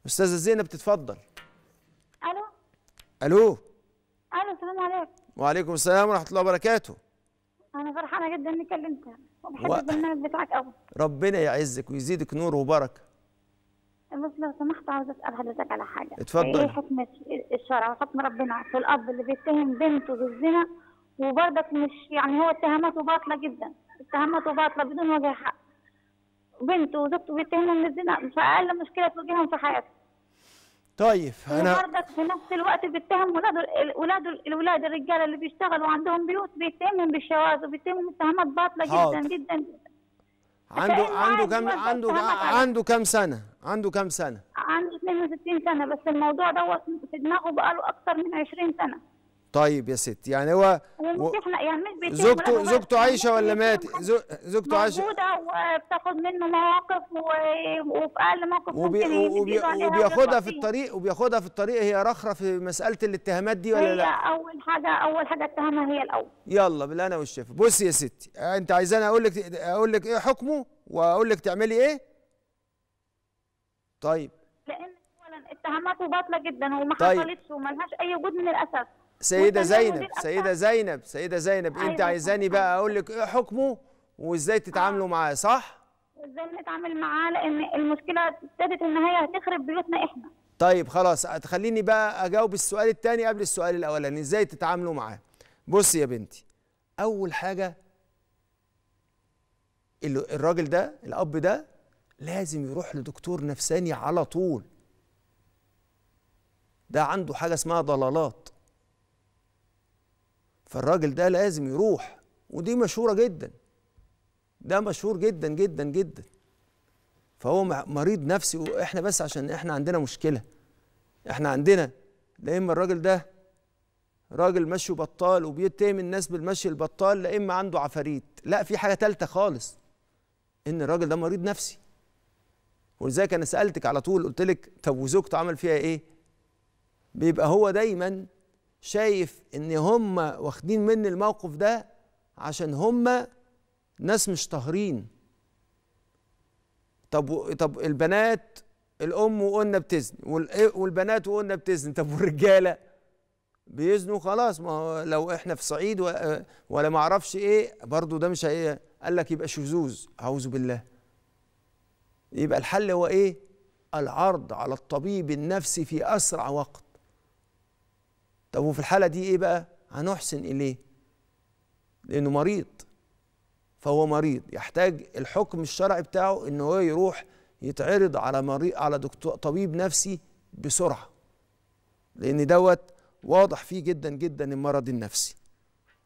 استاذه زينب تتفضل الو الو الو السلام عليكم وعليكم السلام ورحمه الله وبركاته انا فرحانه جدا اني كلمتك وبحب و- البرنامج بتاعك قوي ربنا يعزك ويزيدك نور وبركه بس لو سمحت عاوز اسال حضرتك على حاجه اتفضل. ايه حكمه الشرع وحكم ربنا في الاب اللي بيتهم بنته بالزنا وبرضك مش يعني هو اتهاماته باطله جدا اتهاماته باطله بدون وجه حق بنته وزوجته بيتهمهم بالزنا فاقل مشكله تواجههم في حياتهم طيب انا وبرضك في نفس الوقت بيتهم ولاده ولاده الولاد الرجاله اللي بيشتغلوا عندهم بيوت بيتهمهم بالشواذ وبيتهمهم اتهامات باطله حاضر. جدا جدا جدا عنده كأنه عنده عادي كم برضه عنده اتهامات على- عنده كم سنه عنده كم سنه عنده 62 سنه بس الموضوع دوت في دماغه بقاله اكتر من 20 سنه طيب يا ستي يعني هو و- ومش احنا يعني مش بيتهم زوجته ولاده بس. زوجته عايشه ولا ممكن مات يتهم زو- زوجته عايشه موجوده وبتاخد منه مواقف و... وفي اقل موقف وبي ممكن يمد وبي ايده عليها وبياخدها ويطلع في فيه. الطريق وبياخدها في الطريق هي رخرة في مسألة الاتهامات دي ولا هي لا اول حاجه اول حاجه اتهمها هي الاول يلا بالهنا والشفا بصي يا ستي انت عايزاني اقول لك اقول لك ايه حكمه واقول لك تعملي ايه طيب لان اولا اتهاماته باطله جدا وما طيب. حصلتش وملهاش اي وجود من الاساس سيدة والتزامه زينب بالأفعال. سيدة زينب سيدة زينب انت أيوة. عايزاني بقى اقول لك ايه حكمه وازاي تتعاملوا معاه صح ازاي نتعامل معاه لان المشكله ابتدت ان هي هتخرب بيوتنا احنا طيب خلاص هتخليني بقى اجاوب السؤال الثاني قبل السؤال الاولاني ازاي تتعاملوا معاه بصي يا بنتي اول حاجه ال- الراجل ده الاب ده لازم يروح لدكتور نفساني على طول ده عنده حاجه اسمها ضلالات فالراجل ده لازم يروح ودي مشهوره جدا ده مشهور جدا جدا جدا فهو مع- مريض نفسي واحنا بس عشان احنا عندنا مشكله احنا عندنا لا اما الراجل ده راجل مشي بطال وبيتهم الناس بالمشي البطال لا اما عنده عفاريت لا في حاجه ثالثه خالص ان الراجل ده مريض نفسي ولذلك انا سالتك على طول قلت لك طب وزوجته عمل فيها ايه بيبقى هو دايما شايف ان هم واخدين مني الموقف ده عشان هم ناس مش طاهرين طب و- طب البنات الام وقلنا بتزني والإيه- والبنات وقلنا بتزني طب والرجاله بيزنوا خلاص ما هو لو احنا في صعيد و- ولا ما اعرفش ايه برضو ده مش هي قال لك يبقى شذوذ اعوذ بالله يبقى الحل هو ايه العرض على الطبيب النفسي في اسرع وقت طب وفي الحاله دي ايه بقى هنحسن اليه لانه مريض فهو مريض يحتاج الحكم الشرعي بتاعه ان هو يروح يتعرض على مريض على دكتور طبيب نفسي بسرعه لان دوت واضح فيه جدا جدا المرض النفسي